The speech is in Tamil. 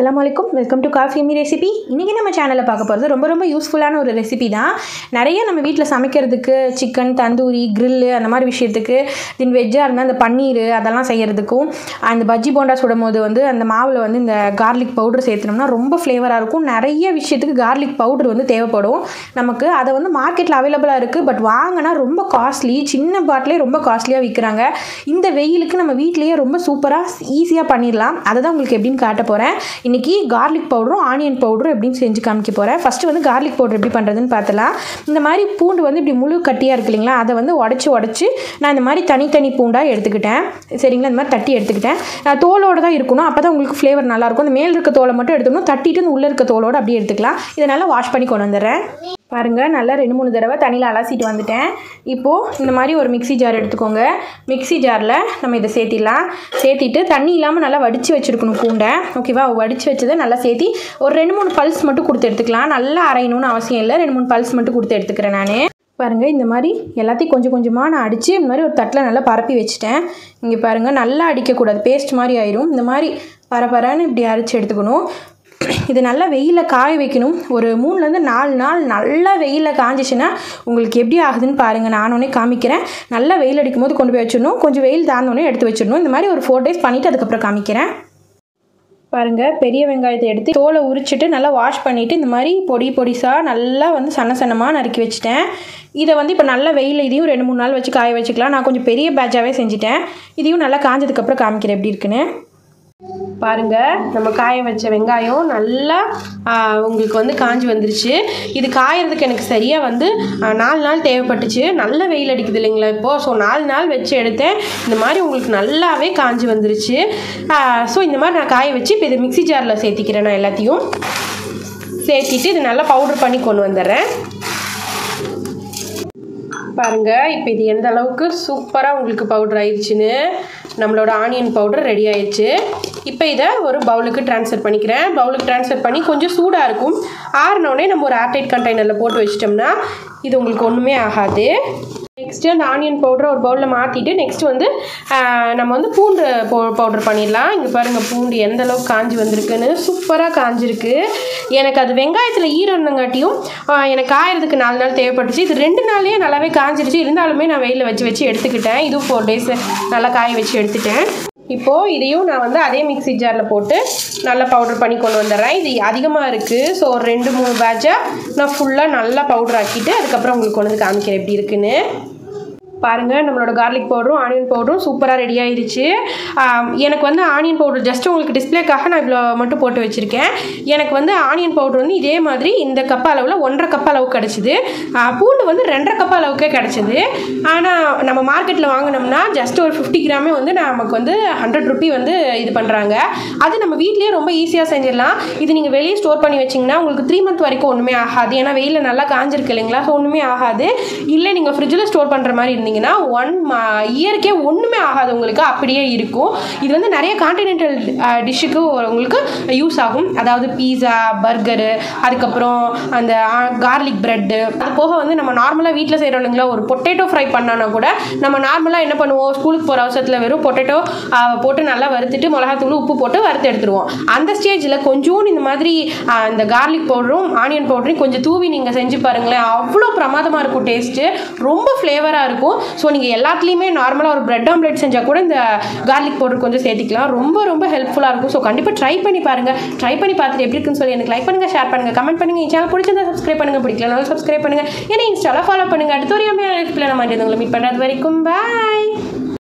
அஸ்ஸலாமு அலைக்கும் welcome to coffee me recipe இன்றைக்கி நம்ம சேனலில் பார்க்க போகிறது ரொம்ப ரொம்ப யூஸ்ஃபுல்லான ஒரு ரெசிபி தான் நிறைய நம்ம வீட்டில் சமைக்கிறதுக்கு சிக்கன் தந்தூரி grill அந்த மாதிரி விஷயத்துக்கு தென் வெஜ்ஜாக இருந்தால் அந்த பன்னீர் அதெல்லாம் செய்கிறதுக்கும் அந்த பஜ்ஜி போண்டா சுடும் போது வந்து அந்த மாவில் வந்து இந்த கார்லிக் பவுடர் சேர்த்துனோம்னா ரொம்ப ஃப்ளேவராக இருக்கும் நிறைய விஷயத்துக்கு கார்லிக் பவுடர் வந்து தேவைப்படும் நமக்கு அதை வந்து மார்க்கெட்டில் அவைலபிளாக இருக்குது பட் வாங்கினா ரொம்ப காஸ்ட்லி சின்ன பாட்டிலே ரொம்ப காஸ்ட்லியாக விற்கிறாங்க இந்த வெயிலுக்கு நம்ம வீட்டிலேயே ரொம்ப சூப்பராக ஈஸியாக பண்ணிடலாம் அதை தான் உங்களுக்கு எப்படின்னு காட்ட போகிறேன் இன்றைக்கி கார்லிக் பவுடரும் ஆனியன் பவுடரும் எப்படின்னு செஞ்சு காமிக்க போகிறேன் ஃபஸ்ட்டு வந்து கார்லிக் பவுடர் எப்படி பண்ணுறதுன்னு பார்த்தலாம் இந்த மாதிரி பூண்டு வந்து இப்படி முழு கட்டியாக இருக்கு இல்லைங்களா அதை வந்து உடச்சி உடச்சி நான் இந்த மாதிரி தனித்தனி பூண்டாக எடுத்துக்கிட்டேன் சரிங்களா இந்த மாதிரி தட்டி எடுத்துக்கிட்டேன் அஹ் தோலோடு தான் இருக்கணும் அப்போ தான் உங்களுக்கு ஃப்ளேவர் நல்லாயிருக்கும் அந்த மேல் இருக்க தோலை மட்டும் எடுத்துக்கணும் தட்டிட்டு இந்த உள்ளே இருக்க தோலோடு அப்படியே எடுத்துக்கலாம் இதை நல்லா வாஷ் பண்ணி கொண்டு வந்துடுறேன் பாருங்கள் நல்லா ரெண்டு மூணு தடவை தண்ணியில் அலசிட்டு வந்துட்டேன் இப்போது இந்த மாதிரி ஒரு மிக்ஸி ஜார் எடுத்துக்கோங்க மிக்ஸி ஜாரில் நம்ம இதை சேர்த்திடலாம் சேர்த்திட்டு தண்ணி இல்லாமல் நல்லா வடித்து வச்சுருக்கணும் பூண்டை ஓகேவா வடித்து வச்சதை நல்லா சேர்த்தி ஒரு ரெண்டு மூணு பல்ஸ் மட்டும் கொடுத்து எடுத்துக்கலாம் நல்லா அரையணும்னு அவசியம் இல்லை ரெண்டு மூணு பல்ஸ் மட்டும் கொடுத்து எடுத்துக்கிறேன் நான் பாருங்கள் இந்த மாதிரி எல்லாத்தையும் கொஞ்சம் கொஞ்சமாக நான் அடித்து இந்த மாதிரி ஒரு தட்டில் நல்லா பரப்பி வச்சுட்டேன் இங்கே பாருங்கள் நல்லா அடிக்கக்கூடாது பேஸ்ட் மாதிரி ஆயிரும் இந்த மாதிரி பரபரன்னு இப்படி அரைச்சி எடுத்துக்கணும் இது நல்லா வெயிலில் காய வைக்கணும் ஒரு மூணுலேருந்து நாலு நாள் நல்லா வெயிலில் காஞ்சிச்சுன்னா உங்களுக்கு எப்படி ஆகுதுன்னு பாருங்கள் நானோடனே காமிக்கிறேன் நல்லா வெயில் அடிக்கும் போது கொண்டு போய் வச்சிடணும் கொஞ்சம் வெயில் தாழ்ந்தோடனே எடுத்து வச்சிடணும் இந்த மாதிரி ஒரு ஃபோர் டேஸ் பண்ணிவிட்டு அதுக்கப்புறம் காமிக்கிறேன் பாருங்கள் பெரிய வெங்காயத்தை எடுத்து தோலை உரிச்சிட்டு நல்லா வாஷ் பண்ணிவிட்டு இந்த மாதிரி பொடி பொடிசாக நல்லா வந்து சன்ன சன்னமாக நறுக்கி வச்சுட்டேன் இதை வந்து இப்போ நல்ல வெயில் இதையும் ரெண்டு மூணு நாள் வச்சு காய வச்சுக்கலாம் நான் கொஞ்சம் பெரிய பேட்சாகவே செஞ்சுட்டேன் இதையும் நல்லா காஞ்சதுக்கப்புறம் காமிக்கிறேன் எப்படி இருக்குன்னு பாருங்க நம்ம காய வச்ச வெங்காயம் நல்லா ஆ, உங்களுக்கு வந்து காஞ்சி வந்துருச்சு இது காயறதுக்கு எனக்கு சரியாக வந்து ஆ, நாலு நாள் தேவைப்பட்டுச்சு நல்ல வெயில் அடிக்குது இல்லைங்களா இப்போது ஸோ நாலு நாள் வச்சு எடுத்தேன் இந்த மாதிரி உங்களுக்கு நல்லாவே காஞ்சி வந்துருச்சு ஸோ இந்த மாதிரி நான் காய வச்சு இப்போ இதை மிக்ஸி ஜாரில் சேர்த்திக்கிறேன் நான் எல்லாத்தையும் சேர்த்திட்டு இது நல்லா பவுடர் பண்ணி கொண்டு வந்துடுறேன் பாருங்க இப்போ இது எந்த அளவுக்கு சூப்பராக உங்களுக்கு பவுடர் ஆயிடுச்சுன்னு நம்மளோட ஆனியன் பவுடர் ரெடி ஆயிடுச்சு இப்போ இதை ஒரு பவுலுக்கு ட்ரான்ஸ்ஃபர் பண்ணிக்கிறேன் பவுலுக்கு ட்ரான்ஸ்ஃபர் பண்ணி கொஞ்சம் சூடாக இருக்கும் ஆறினோடனே நம்ம ஒரு ஏர்டைட் கண்டெய்னரில் போட்டு வச்சிட்டோம்னா இது உங்களுக்கு ஒன்றுமே ஆகாது நெக்ஸ்ட்டு அந்த ஆனியன் பவுடரை ஒரு பவுலில் மாற்றிட்டு நெக்ஸ்ட் வந்து ஆஹ், நம்ம வந்து பூண்டு போ பவுடர் பண்ணிடலாம் இங்கே பாருங்கள் பூண்டு எந்த அளவுக்கு காஞ்சி வந்திருக்குன்னு சூப்பராக காஞ்சிருக்கு எனக்கு அது வெங்காயத்தில் ஈரணுங்காட்டியும் ஆஹ், எனக்கு காயறதுக்கு நாலு நாள் தேவைப்பட்டுச்சு இது ரெண்டு நாள்லேயே நல்லாவே காஞ்சிருச்சு இருந்தாலுமே நான் வெயிலில் வச்சு வச்சு எடுத்துக்கிட்டேன் இதுவும் ஃபோர் டேஸ் நல்லா காய வச்சு எடுத்துட்டேன் இப்போது இதையும் நான் வந்து அதே மிக்ஸி ஜாரில் போட்டு நல்லா பவுடர் பண்ணி கொண்டு வந்துடுறேன் இது அதிகமாக இருக்குது ஸோ ஒரு ரெண்டு மூணு பேட்சாக நான் ஃபுல்லாக நல்லா பவுடர் ஆக்கிட்டு அதுக்கப்புறம் உங்களுக்கு கொண்டு வந்து காமிக்கிறேன் எப்படி இருக்குன்னு பாருங்கள் நம்மளோட கார்லிக் பவுடரும் ஆனியன் பவுடரும் சூப்பராக ரெடி ஆயிருச்சு ஆம், எனக்கு வந்து ஆனியன் பவுடர் ஜஸ்ட் உங்களுக்கு டிஸ்ப்ளேக்காக நான் இவ்வளோ மட்டும் போட்டு வச்சுருக்கேன் எனக்கு வந்து ஆனியன் பவுடர் வந்து இதே மாதிரி இந்த கப் அளவில் ஒன்றரை கப் அளவுக்கு கிடச்சிது பூண்டு வந்து ரெண்டரை கப் அளவுக்கே கிடச்சிது ஆனால் நம்ம மார்க்கெட்டில் வாங்கினோம்னா ஜஸ்ட் ஒரு ஃபிஃப்டி கிராமே வந்து நமக்கு வந்து ஹண்ட்ரட் ருபி வந்து இது பண்ணுறாங்க அது நம்ம வீட்லேயே ரொம்ப ஈஸியாக செஞ்சிடலாம் இது நீங்கள் வெளியே ஸ்டோர் பண்ணி வச்சிங்கன்னா உங்களுக்கு த்ரீ மந்த் வரைக்கும் ஒன்றுமே ஆகாது ஏன்னா வெயிலில் நல்லா காஞ்சிருக்கு இல்லைங்களா ஸோ ஒன்றுமே ஆகாது இல்லை நீங்கள் ஃப்ரிட்ஜில் ஸ்டோர் பண்ணுற மாதிரி இருந்தீங்கன்னா ஒன் இயர்க்கே ஒன்றுமே ஆகாது உங்களுக்கு அப்படியே இருக்கும் இது வந்து நிறைய கான்டினென்டல் டிஷ்ஷுக்கு உங்களுக்கு யூஸ் ஆகும் அதாவது பீஸா பர்கரு அதுக்கப்புறம் அந்த கார்லிக் ப்ரெட்டு அது போக வந்து நம்ம நார்மலாக வீட்டில் செய்கிறோம் இல்லைங்களா ஒரு பொட்டேட்டோ ஃப்ரை பண்ணோன்னா கூட நம்ம நார்மலாக என்ன பண்ணுவோம் ஸ்கூலுக்கு போகிற அவசரத்தில் வெறும் பொட்டேட்டோ போட்டு நல்லா வறுத்துட்டு மிளகாத்தூள் உப்பு போட்டு வறுத்து எடுத்துருவோம் அந்த ஸ்டேஜில் கொஞ்சோண்டு இந்த மாதிரி ஆ, இந்த கார்லிக் பவுடரும் ஆனியன் பவுடரையும் கொஞ்சம் தூவி நீங்கள் செஞ்சு பாருங்களேன் அவ்வளோ பிரமாதமாக இருக்கும் டேஸ்ட்டு ரொம்ப ஃப்ளேவராக இருக்கும் ஸோ நீங்கள் எல்லாத்துலேயுமே நார்மலாக ஒரு பிரெட் ஆம்லெட் செஞ்சால் கூட இந்த கார்லிக் பவுடர் கொஞ்சம் சேர்த்திக்கலாம் ரொம்ப ரொம்ப ஹெல்ப்ஃபுல்லாக இருக்கும் ஸோ கண்டிப்பாக ட்ரை பண்ணி பாருங்கள் ட்ரை பண்ணி பார்த்துட்டு எப்படி இருக்குன்னு சொல்லி எனக்கு லைக் பண்ணுங்கள் ஷேர் பண்ணுங்கள் கமெண்ட் பண்ணுங்கள் என் சேனல் பிடிச்சிருந்தா சப்ஸ்கிரைப் பண்ணுங்கள் பிடிக்கலனாலும் சப்ஸ்கிரைப் பண்ணுங்கள் ஏன்னா இன்ஸ்டாவில் ஃபாலோ பண்ணுங்கள் அடுத்த ஒரு எக்ஸ்பிளேன் மாதிரி உங்களை மீட் பண்ணுறது வரைக்கும் பாய்